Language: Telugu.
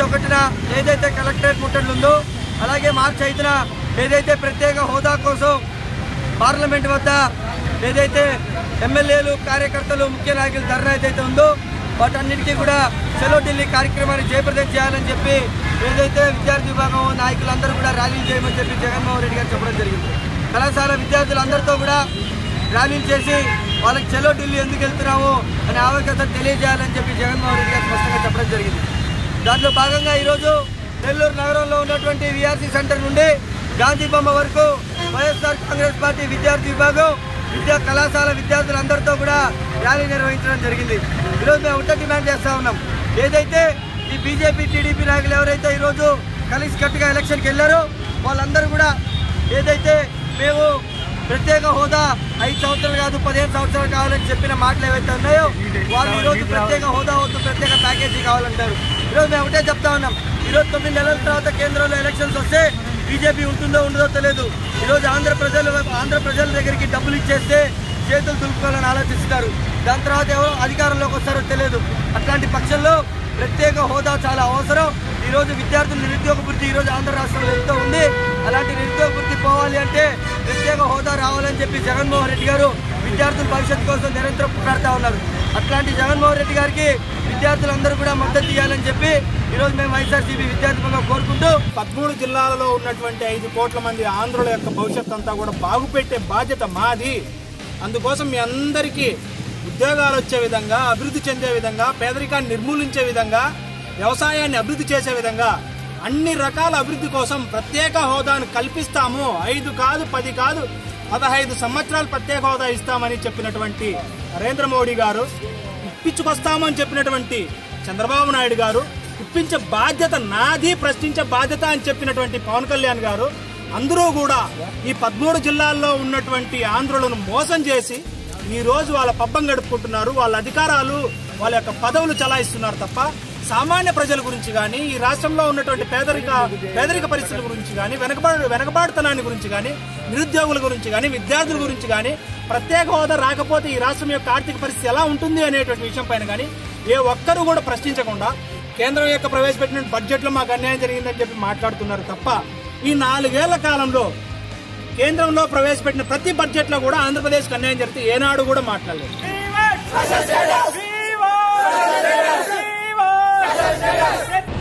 ఒకటిన ఏదైతే కలెక్టరేట్ ముట్టడి ఉందో అలాగే మార్చి ఐదున ఏదైతే ప్రత్యేక హోదా కోసం పార్లమెంట్ వద్ద ఏదైతే ఎమ్మెల్యేలు కార్యకర్తలు ముఖ్య నాయకులు ధర్నా ఏదైతే ఉందో వాటన్నిటికీ కూడా చలో ఢిల్లీ కార్యక్రమాన్ని జయప్రదం చేయాలని చెప్పి ఏదైతే విద్యార్థి విభాగం నాయకులందరూ కూడా ర్యాలీలు చేయమని చెప్పి జగన్మోహన్ రెడ్డి గారు చెప్పడం జరిగింది కళాశాల విద్యార్థులందరితో కూడా ర్యాలీలు చేసి వాళ్ళకి చలో ఢిల్లీ ఎందుకు వెళ్తున్నాము అనే ఆవశ్యకత తెలియజేయాలని చెప్పి జగన్మోహన్ రెడ్డి గారు స్పష్టంగా చెప్పడం జరిగింది దాంట్లో భాగంగా ఈరోజు నెల్లూరు నగరంలో ఉన్నటువంటి విఆర్సీ సెంటర్ నుండి గాంధీ బొమ్మ వరకు వైఎస్ఆర్ కాంగ్రెస్ పార్టీ విద్యార్థి విభాగం విద్యా కళాశాల విద్యార్థులందరితో కూడా ర్యాలీ నిర్వహించడం జరిగింది ఈరోజు మేము ఒకటే డిమాండ్ చేస్తా ఉన్నాం ఏదైతే ఈ బీజేపీ టీడీపీ నాయకులు ఎవరైతే ఈరోజు కలిసి కట్టుగా ఎలక్షన్కి వెళ్ళారో వాళ్ళందరూ కూడా ఏదైతే మేము ప్రత్యేక హోదా ఐదు సంవత్సరాలు కాదు పదిహేను సంవత్సరాలు కావాలని చెప్పిన మాటలు ఏవైతే ఉన్నాయో వాళ్ళు ఈరోజు ప్రత్యేక హోదా వద్దు ప్రత్యేక ప్యాకేజీ కావాలంటారు ఈరోజు మేము ఒకటే చెప్తా ఉన్నాం ఈరోజు తొమ్మిది నెలల తర్వాత కేంద్రంలో ఎలక్షన్స్ వస్తే బీజేపీ ఉంటుందో ఉండదో తెలియదు ఈరోజు ఆంధ్ర ప్రజలు ఆంధ్ర ప్రజల దగ్గరికి డబ్బులు ఇచ్చేస్తే చేతులు దులుపుకోవాలని ఆలోచిస్తారు దాని తర్వాత ఎవరు అధికారంలోకి వస్తారో తెలియదు అట్లాంటి పక్షంలో ప్రత్యేక హోదా చాలా అవసరం ఈ రోజు విద్యార్థులు నిరుద్యోగ వృత్తి ఈ రోజు ఆంధ్ర రాష్ట్రంలో ఎంతో ఉంది అలాంటి నిరుద్యోగ వృత్తి పోవాలి అంటే ప్రత్యేక హోదా రావాలని చెప్పి జగన్మోహన్ రెడ్డి గారు విద్యార్థుల భవిష్యత్తు కోసం నిరంతరం పోరాడుతూ ఉన్నారు అట్లాంటి జగన్మోహన్ రెడ్డి గారికి విద్యార్థులందరూ కూడా మద్దతు ఇవ్వాలని చెప్పి ఈరోజు మేము వైఎస్ఆర్సీపీ విద్యార్థులుగా కోరుకుంటూ పదమూడు జిల్లాలలో ఉన్నటువంటి ఐదు కోట్ల మంది ఆంధ్రుల యొక్క భవిష్యత్ అంతా కూడా బాగుపెట్టే బాధ్యత మాది అందుకోసం మీ అందరికీ ఉద్యోగాలు వచ్చే విధంగా అభివృద్ధి చెందే విధంగా పేదరికాన్ని నిర్మూలించే విధంగా వ్యవసాయాన్ని అభివృద్ధి చేసే విధంగా అన్ని రకాల అభివృద్ధి కోసం ప్రత్యేక హోదాను కల్పిస్తాము ఐదు కాదు పది కాదు పదహైదు సంవత్సరాలు ప్రత్యేక హోదా ఇస్తామని చెప్పినటువంటి నరేంద్ర మోడీ గారు ఇప్పించుకొస్తామని చెప్పినటువంటి చంద్రబాబు నాయుడు గారు ఇప్పించే బాధ్యత నాది ప్రశ్నించే బాధ్యత అని చెప్పినటువంటి పవన్ కళ్యాణ్ గారు అందరూ కూడా ఈ పదమూడు జిల్లాల్లో ఉన్నటువంటి ఆంధ్రులను మోసం చేసి ఈ రోజు వాళ్ళ పబ్బం గడుపుకుంటున్నారు వాళ్ళ అధికారాలు వాళ్ళ యొక్క పదవులు చలాయిస్తున్నారు తప్ప సామాన్య ప్రజల గురించి కానీ ఈ రాష్ట్రంలో ఉన్నటువంటి పేదరిక పేదరిక పరిస్థితుల గురించి కానీ వెనకబాటు వెనకబాటుతనాన్ని గురించి కానీ నిరుద్యోగుల గురించి కానీ విద్యార్థుల గురించి కానీ ప్రత్యేక హోదా రాకపోతే ఈ రాష్ట్రం యొక్క ఆర్థిక పరిస్థితి ఎలా ఉంటుంది అనేటువంటి విషయం పైన కానీ ఏ ఒక్కరూ కూడా ప్రశ్నించకుండా కేంద్రం యొక్క ప్రవేశపెట్టిన బడ్జెట్లో మాకు అన్యాయం జరిగిందని చెప్పి మాట్లాడుతున్నారు తప్ప ఈ నాలుగేళ్ల కాలంలో కేంద్రంలో ప్రవేశపెట్టిన ప్రతి బడ్జెట్ లో కూడా ఆంధ్రప్రదేశ్ అన్యాయం జరిగితే ఏనాడు కూడా మాట్లాడలేదు Viva! Viva! Viva!